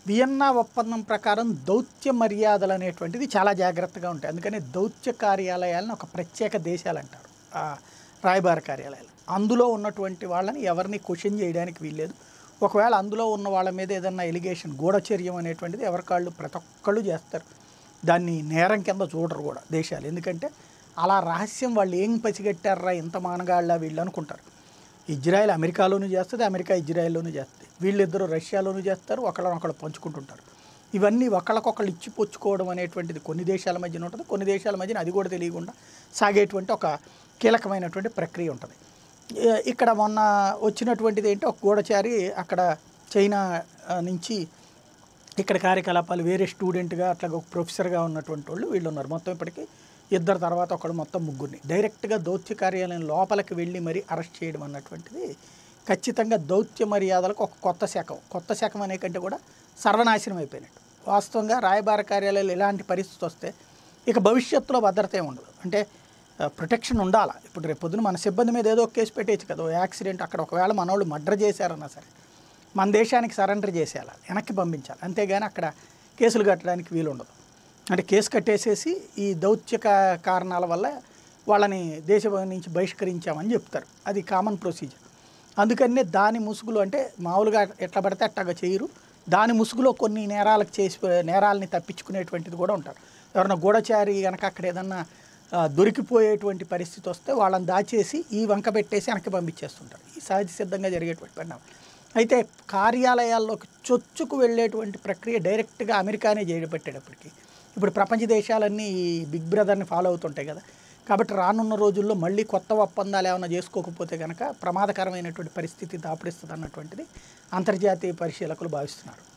Vienna ఒప్పందం ప్రకారం దౌత్య మర్యాదలు అనేటువంటిది చాలా జాగ్రత్తగా ఉంటాయి అందుకని దౌత్య కార్యాలయాలను ఒక ప్రత్యేక దేశాలు అంటారు ఆ రాయబార కార్యాలయాలు అందులో ఉన్నటువంటి వాళ్ళని ఎవరిని క్వశ్చన్ చేయడానికి వీల్లేదు ఒకవేళ అందులో ఉన్న వాళ్ళ మీద ఏదన్నా ఎలిగేషన్ గూఢచర్యం అనేటువంటిది ఎవరికాళ్ళు ప్రతి ఒక్కళ్ళు చేస్తారు దాన్ని నేరం కింద చూడరు కూడా దేశాలు ఎందుకంటే అలా రహస్యం వాళ్ళు ఏం పసిగట్టారా ఇంత మానగాళ్ళ వీళ్ళు అనుకుంటారు ఇజ్రాయెల్ అమెరికాలోనూ చేస్తుంది అమెరికా ఇజ్రాయెల్లోనూ చేస్తుంది వీళ్ళిద్దరూ రష్యాలోనూ చేస్తారు ఒకళ్ళనొకళ్ళు పంచుకుంటుంటారు ఇవన్నీ ఒకళ్ళకొకళ్ళు ఇచ్చి పుచ్చుకోవడం అనేటువంటిది కొన్ని దేశాల మధ్యన ఉంటుంది కొన్ని దేశాల మధ్యన అది కూడా తెలియకుండా సాగేటువంటి ఒక కీలకమైనటువంటి ప్రక్రియ ఉంటుంది ఏ- ఇక్కడ మొన్న వచ్చినటువంటిది ఏంటి ఒక గూఢచారి అక్కడ చైనా ఆ, నుంచి ఇక్కడ కార్యకలాపాలు వేరే స్టూడెంట్గా అట్లా ఒక ప్రొఫెసర్గా ఉన్నటువంటి వాళ్ళు వీళ్ళు ఉన్నారు మొత్తం ఇప్పటికి ఇద్దరు తర్వాత ఒకడు మొత్తం ముగ్గురిని డైరెక్ట్గా దౌత్య కార్యాలయం లోపలికి వెళ్ళి మరీ అరెస్ట్ చేయడం అన్నటువంటిది ఖచ్చితంగా దౌత్య మర్యాదలకు ఒక కొత్త శకం కొత్త శకం అనే కంటే కూడా సర్వనాశనం అయిపోయినట్టు వాస్తవంగా రాయబార కార్యాలయాలు ఇలాంటి పరిస్థితి వస్తే ఇక భవిష్యత్తులో భద్రత ఏమి ఉండదు అంటే ప్రొటెక్షన్ ఉండాలా ఇప్పుడు రేపు పొద్దున మన సిబ్బంది మీద ఏదో ఒక కేసు పెట్టేయచ్చు కదా ఓ యాక్సిడెంట్ అక్కడ ఒకవేళ మనోళ్ళు మర్డర్ చేశారన్నా సరే మన దేశానికి సరెండర్ చేసేయాలి వెనక్కి పంపించాలి అంతేగాని అక్కడ కేసులు కట్టడానికి వీలు ఉండదు అంటే కేసు కట్టేసేసి ఈ దౌత్య కా- కారణాల వల్ల వాళ్ళని దేశం నుంచి బహిష్కరించామని చెప్తారు అది కామన్ ప్రొసీజర్ అందుకనే దాని ముసుగులో అంటే మామూలుగా ఎట్లా పడితే అట్టగా చేయరు దాని ముసుగులో కొన్ని నేరాలకు చేసి నేరాలని తప్పించుకునేటువంటిది కూడా ఉంటారు ఎవరైనా గూఢచారి కనుక అక్కడ ఏదన్నా ఆ, దొరికిపోయేటువంటి పరిస్థితి వస్తే వాళ్ళని దాచేసి ఈ వంక పెట్టేసి వెనక్కి పంపించేస్తుంటారు ఈ సహజ సిద్ధంగా జరిగేటువంటి పరిణామం అయితే కార్యాలయాల్లోకి చొచ్చుకు వెళ్ళేటువంటి ప్రక్రియ డైరెక్ట్గా అమెరికానే చేయబట్టేటప్పటికి ఇప్పుడు ప్రపంచ దేశాలన్నీ ఈ బిగ్ బ్రదర్ని ఫాలో అవుతుంటాయి కదా కాబట్టి రానున్న రోజుల్లో మళ్ళీ కొత్త ఒప్పందాలు ఏమైనా చేసుకోకపోతే కనుక ప్రమాదకరమైనటువంటి పరిస్థితి దాపుడిస్తుంది అన్నటువంటిది అంతర్జాతీయ పరిశీలకులు భావిస్తున్నారు